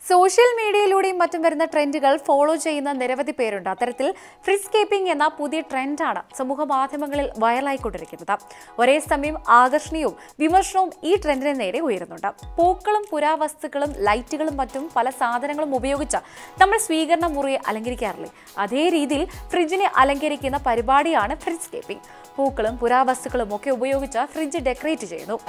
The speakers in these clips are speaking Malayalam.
സോഷ്യൽ മീഡിയയിലൂടെയും മറ്റും വരുന്ന ട്രെൻഡുകൾ ഫോളോ ചെയ്യുന്ന നിരവധി പേരുണ്ട് അത്തരത്തിൽ ഫ്രിസ്കേപ്പിംഗ് എന്ന പുതിയ ട്രെൻഡാണ് സമൂഹ മാധ്യമങ്ങളിൽ വൈറലായിക്കൊണ്ടിരിക്കുന്നത് ഒരേ സമയം ആകർഷണീയവും വിമർശനവും ഈ ട്രെൻഡിന് നേരെ ഉയരുന്നുണ്ട് പൂക്കളും പുരാവസ്തുക്കളും ലൈറ്റുകളും മറ്റും പല സാധനങ്ങളും ഉപയോഗിച്ച് നമ്മൾ സ്വീകരണ മുറിയെ അലങ്കരിക്കാറില്ലേ അതേ രീതിയിൽ ഫ്രിഡ്ജിനെ അലങ്കരിക്കുന്ന പരിപാടിയാണ് ഫ്രിഡ്സ്കേപ്പിംഗ് പൂക്കളും പുരാവസ്തുക്കളും ഒക്കെ ഉപയോഗിച്ച് ഫ്രിഡ്ജ് ഡെക്കറേറ്റ് ചെയ്യുന്നു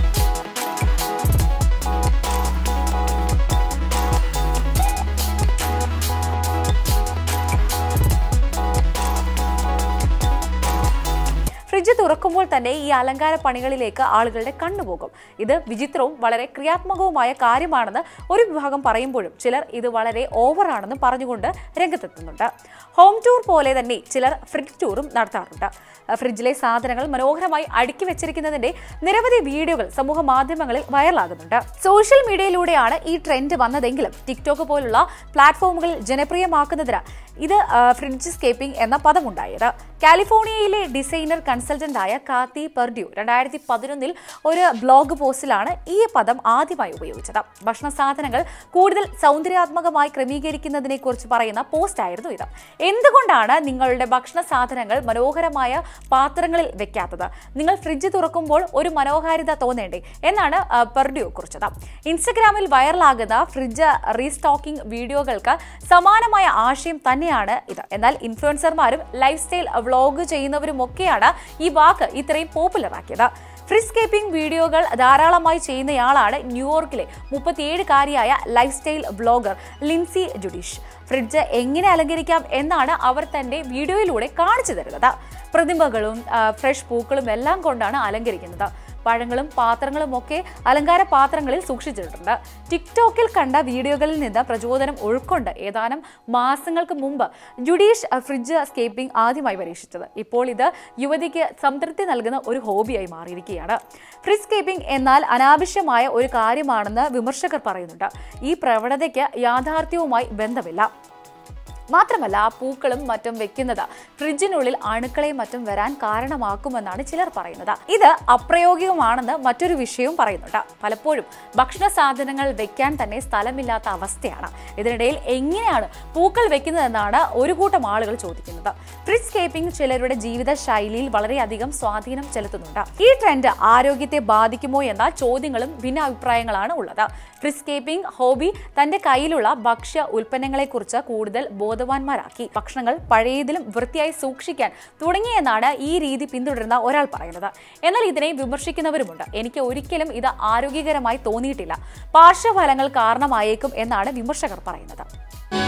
ഫ്രിഡ്ജ് തുറക്കുമ്പോൾ തന്നെ ഈ അലങ്കാര പണികളിലേക്ക് ആളുകളുടെ കണ്ണുപോകും ഇത് വിചിത്രവും വളരെ ക്രിയാത്മകവുമായ കാര്യമാണെന്ന് ഒരു വിഭാഗം പറയുമ്പോഴും ചിലർ ഇത് വളരെ ഓവറാണെന്ന് പറഞ്ഞുകൊണ്ട് രംഗത്തെത്തുന്നുണ്ട് ഹോം ടൂർ പോലെ തന്നെ ചിലർ ഫ്രിഡ്ജ് ടൂറും നടത്താറുണ്ട് ഫ്രിഡ്ജിലെ സാധനങ്ങൾ മനോഹരമായി അടുക്കി വെച്ചിരിക്കുന്നതിന്റെ നിരവധി വീഡിയോകൾ സമൂഹ മാധ്യമങ്ങളിൽ വൈറലാകുന്നുണ്ട് സോഷ്യൽ മീഡിയയിലൂടെയാണ് ഈ ട്രെൻഡ് വന്നതെങ്കിലും ടിക്ടോക്ക് പോലുള്ള പ്ലാറ്റ്ഫോമുകളിൽ ജനപ്രിയമാക്കുന്നതിന് ഇത് ഫ്രിഡ്ജ് സ്കേപ്പിംഗ് എന്ന പദമുണ്ടായത് കാലിഫോർണിയയിലെ ഡിസൈനർ കൺസൾട്ടന്റായ കാത്തി പെർഡ്യൂ രണ്ടായിരത്തി പതിനൊന്നിൽ ഒരു ബ്ലോഗ് പോസ്റ്റിലാണ് ഈ പദം ആദ്യമായി ഉപയോഗിച്ചത് ഭക്ഷണ സാധനങ്ങൾ കൂടുതൽ സൗന്ദര്യാത്മകമായി ക്രമീകരിക്കുന്നതിനെ കുറിച്ച് പറയുന്ന പോസ്റ്റ് ആയിരുന്നു ഇത് എന്തുകൊണ്ടാണ് നിങ്ങളുടെ ഭക്ഷണ സാധനങ്ങൾ മനോഹരമായ പാത്രങ്ങളിൽ വെക്കാത്തത് നിങ്ങൾ ഫ്രിഡ്ജ് തുറക്കുമ്പോൾ ഒരു മനോഹാരിത തോന്നേണ്ടേ എന്നാണ് ആ, പെർഡ്യൂ കുറിച്ചത് ഇൻസ്റ്റഗ്രാമിൽ വൈറലാകുന്ന ഫ്രിഡ്ജ് റീസ്റ്റോക്കിംഗ് വീഡിയോകൾക്ക് സമാനമായ ആശയം തന്നെയാണ് ഇത് എന്നാൽ ഇൻഫ്ലുവൻസർമാരും ലൈഫ് സ്റ്റൈൽ വ്ളോഗ് ചെയ്യുന്നവരുമൊക്കെയാണ് ഈ വാക്ക് ഇത്രയും പോപ്പുലർ ആക്കിയത് ഫ്രിസ്കേപ്പിംഗ് വീഡിയോകൾ ധാരാളമായി ചെയ്യുന്നയാളാണ് ന്യൂയോർക്കിലെ മുപ്പത്തിയേഴുകാരിയായ lifestyle vlogger Lindsey Judish fridge എങ്ങനെ അലങ്കരിക്കാം എന്നാണ് അവർ തന്റെ വീഡിയോയിലൂടെ കാണിച്ചു തരുന്നത് പ്രതിമകളും ആ, ഫ്രഷ് പൂക്കളും എല്ലാം കൊണ്ടാണ് അലങ്കരിക്കുന്നത് പഴങ്ങളും പാത്രങ്ങളും ഒക്കെ അലങ്കാര പാത്രങ്ങളിൽ സൂക്ഷിച്ചിട്ടുണ്ട് ടിക്ടോക്കിൽ കണ്ട വീഡിയോകളിൽ നിന്ന് പ്രചോദനം ഉൾക്കൊണ്ട് ഏതാനും മാസങ്ങൾക്ക് മുമ്പ് ജുഡീഷ് അഹ്, ഫ്രിഡ്ജ് സ്കേപ്പിംഗ് ആദ്യമായി പരീക്ഷിച്ചത് ഇപ്പോൾ ഇത് യുവതിക്ക് സംതൃപ്തി നൽകുന്ന ഒരു ഹോബിയായി മാറിയിരിക്കുകയാണ് ഫ്രിഡ്ജ് സ്കേപ്പിംഗ് എന്നാൽ അനാവശ്യമായ ഒരു കാര്യമാണെന്ന് വിമർശകർ പറയുന്നുണ്ട് ഈ പ്രവണതയ്ക്ക് യാഥാർത്ഥ്യവുമായി ബന്ധമില്ല മാത്രമല്ല ആ പൂക്കളും മറ്റും വെക്കുന്നത് ഫ്രിഡ്ജിനുള്ളിൽ അണുക്കളെയും മറ്റും വരാൻ കാരണമാക്കുമെന്നാണ് ചിലർ പറയുന്നത് ഇത് അപ്രയോഗികമാണെന്ന് മറ്റൊരു വിഷയവും പറയുന്നുണ്ട് പലപ്പോഴും ഭക്ഷണ സാധനങ്ങൾ വെക്കാൻ തന്നെ സ്ഥലമില്ലാത്ത അവസ്ഥയാണ് ഇതിനിടയിൽ എങ്ങനെയാണ് പൂക്കൾ വെക്കുന്നതെന്നാണ് ഒരു കൂട്ടം ആളുകൾ ചോദിക്കുന്നത് ഫ്രിഡ്ജ് സ്കേപ്പിംഗ് ചിലരുടെ ജീവിത ശൈലിയിൽ വളരെയധികം സ്വാധീനം ചെലുത്തുന്നുണ്ട് ഈ ട്രെൻഡ് ആരോഗ്യത്തെ ബാധിക്കുമോ എന്ന ചോദ്യങ്ങളും ഭിന്നാഭിപ്രായങ്ങളാണ് ഉള്ളത് ഫ്രിഡ്ജ് സ്കേപ്പിംഗ് ഹോബി തന്റെ കയ്യിലുള്ള ഭക്ഷ്യ ഉൽപ്പന്നങ്ങളെക്കുറിച്ച് കൂടുതൽ ബോധവാന്മാരാക്കി ഭക്ഷണങ്ങൾ പഴയതിലും വൃത്തിയായി സൂക്ഷിക്കാൻ തുടങ്ങിയെന്നാണ് ഈ രീതി പിന്തുടരുന്ന ഒരാൾ പറയുന്നത് എന്നാൽ ഇതിനെ വിമർശിക്കുന്നവരുമുണ്ട് എനിക്ക് ഒരിക്കലും ഇത് ആരോഗ്യകരമായി തോന്നിയിട്ടില്ല പാർശ്വഫലങ്ങൾ കാരണമായേക്കും എന്നാണ് വിമർശകർ പറയുന്നത്